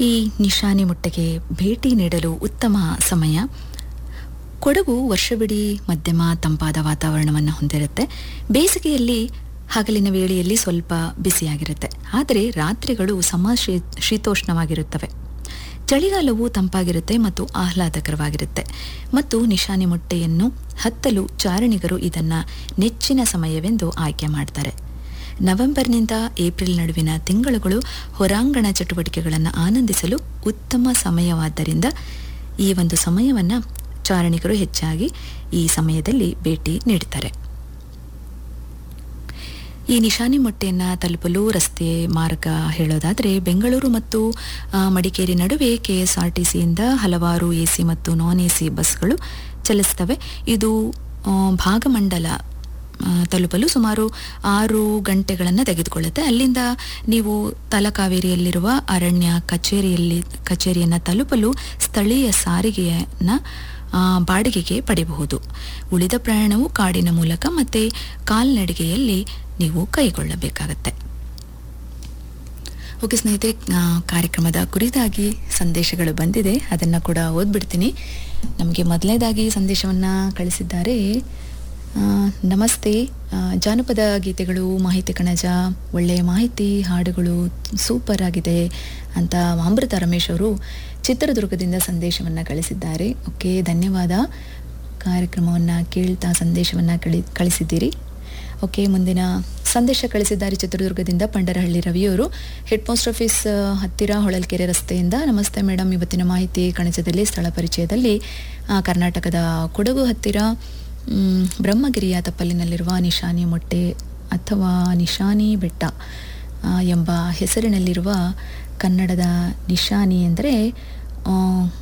ಈ ನಿಶಾನಿ ಮುಟ್ಟೆಗೆ ಭೇಟಿ ನೀಡಲು ಉತ್ತಮ ಸಮಯ ಕೊಡಗು ವರ್ಷವಿಡೀ ಮಧ್ಯಮ ತಂಪಾದ ವಾತಾವರಣವನ್ನು ಹೊಂದಿರುತ್ತೆ ಬೇಸಿಗೆಯಲ್ಲಿ ಹಗಲಿನ ವೇಳೆಯಲ್ಲಿ ಸ್ವಲ್ಪ ಬಿಸಿಯಾಗಿರುತ್ತೆ ಆದರೆ ರಾತ್ರಿಗಳು ಸಮ ಶೀ- ಶೀತೋಷ್ಣವಾಗಿರುತ್ತವೆ ಚಳಿಗಾಲವು ತಂಪಾಗಿರುತ್ತೆ ಮತ್ತು ಆಹ್ಲಾದಕರವಾಗಿರುತ್ತೆ ಮತ್ತು ನಿಶಾನಿ ಮೊಟ್ಟೆಯನ್ನು ಹತ್ತಲು ಚಾರಣಿಗರು ಇದನ್ನು ನೆಚ್ಚಿನ ಸಮಯವೆಂದು ಆಯ್ಕೆ ಮಾಡ್ತಾರೆ ನವೆಂಬರ್ನಿಂದ ಏಪ್ರಿಲ್ ನಡುವಿನ ತಿಂಗಳುಗಳು ಹೊರಾಂಗಣ ಚಟುವಟಿಕೆಗಳನ್ನು ಆನಂದಿಸಲು ಉತ್ತಮ ಸಮಯವಾದ್ದರಿಂದ ಈ ಒಂದು ಸಮಯವನ್ನು ಚಾರಣಿಗರು ಹೆಚ್ಚಾಗಿ ಈ ಸಮಯದಲ್ಲಿ ಭೇಟಿ ನೀಡುತ್ತಾರೆ ಈ ನಿಶಾನಿ ಮೊಟ್ಟೆಯನ್ನು ತಲುಪಲು ರಸ್ತೆ ಮಾರ್ಗ ಹೇಳೋದಾದರೆ ಬೆಂಗಳೂರು ಮತ್ತು ಆ, ಮಡಿಕೇರಿ ನಡುವೆ ಕೆ ಎಸ್ ಆರ್ ಟಿ ಸಿಯಿಂದ ಹಲವಾರು ಎ ಸಿ ಮತ್ತು ನಾನ್ ಎ ಸಿ ಬಸ್ಗಳು ಚಲಿಸ್ತವೆ ಇದು ಆ, ಭಾಗಮಂಡಲ ಆ, ತಲುಪಲು ಸುಮಾರು ಆರು ಗಂಟೆಗಳನ್ನು ತೆಗೆದುಕೊಳ್ಳುತ್ತೆ ಅಲ್ಲಿಂದ ನೀವು ತಲಕಾವೇರಿಯಲ್ಲಿರುವ ಅರಣ್ಯ ಕಚೇರಿಯಲ್ಲಿ ಕಚೇರಿಯನ್ನು ತಲುಪಲು ಸ್ಥಳೀಯ ಸಾರಿಗೆಯನ್ನು ಆ, ಬಾಡಿಗೆಗೆ ಪಡೆಯಬಹುದು ಉಳಿದ ಪ್ರಯಾಣವು ಕಾಡಿನ ಮೂಲಕ ಮತ್ತು ಕಾಲ್ನಡಿಗೆಯಲ್ಲಿ ನೀವು ಕೈಗೊಳ್ಳಬೇಕಾಗತ್ತೆ ಓಕೆ ಸ್ನೇಹಿತರೆ ಆ, ಕಾರ್ಯಕ್ರಮದ ಕುರಿತಾಗಿ ಸಂದೇಶಗಳು ಬಂದಿದೆ ಅದನ್ನು ಕೂಡ ಓದ್ಬಿಡ್ತೀನಿ ನಮಗೆ ಮೊದಲನೇದಾಗಿ ಸಂದೇಶವನ್ನು ಕಳಿಸಿದ್ದಾರೆ ಆ, ನಮಸ್ತೆ ಆ, ಜಾನಪದ ಗೀತೆಗಳು ಮಾಹಿತಿ ಕಣಜ ಒಳ್ಳೆಯ ಮಾಹಿತಿ ಹಾಡುಗಳು ಸೂಪರ್ ಆಗಿದೆ ಅಂತ ಅಮೃತ ರಮೇಶ್ ಅವರು ಚಿತ್ರದುರ್ಗದಿಂದ ಸಂದೇಶವನ್ನು ಕಳಿಸಿದ್ದಾರೆ ಓಕೆ ಧನ್ಯವಾದ ಕಾರ್ಯಕ್ರಮವನ್ನು ಕೇಳ್ತಾ ಸಂದೇಶವನ್ನು ಕಳಿ ಕಳಿಸಿದ್ದೀರಿ ಓಕೆ ಮುಂದಿನ ಸಂದೇಶ ಕಳಿಸಿದ್ದಾರೆ ಚಿತ್ರದುರ್ಗದಿಂದ ಪಂಡರಹಳ್ಳಿ ರವಿಯವರು ಹೆಡ್ ಪೋಸ್ಟ್ ಆಫೀಸ್ ಆ, ಹತ್ತಿರ ಹೊಳಲ್ಕೆರೆ ರಸ್ತೆಯಿಂದ ನಮಸ್ತೆ ಮೇಡಮ್ ಇವತ್ತಿನ ಮಾಹಿತಿ ಕಣಜದಲ್ಲಿ ಸ್ಥಳ ಪರಿಚಯದಲ್ಲಿ ಆ, ಕರ್ನಾಟಕದ ಕೊಡಗು ಹತ್ತಿರ ಮ್, ಬ್ರಹ್ಮಗಿರಿಯ ತಪ್ಪಲಿನಲ್ಲಿರುವ ನಿಶಾನಿ ಮೊಟ್ಟೆ ಅಥವಾ ನಿಶಾನಿ ಬೆಟ್ಟ ಆ, ಎಂಬ ಹೆಸರಿನಲ್ಲಿರುವ ಕನ್ನಡದ ನಿಶಾನಿ ಎಂದರೆ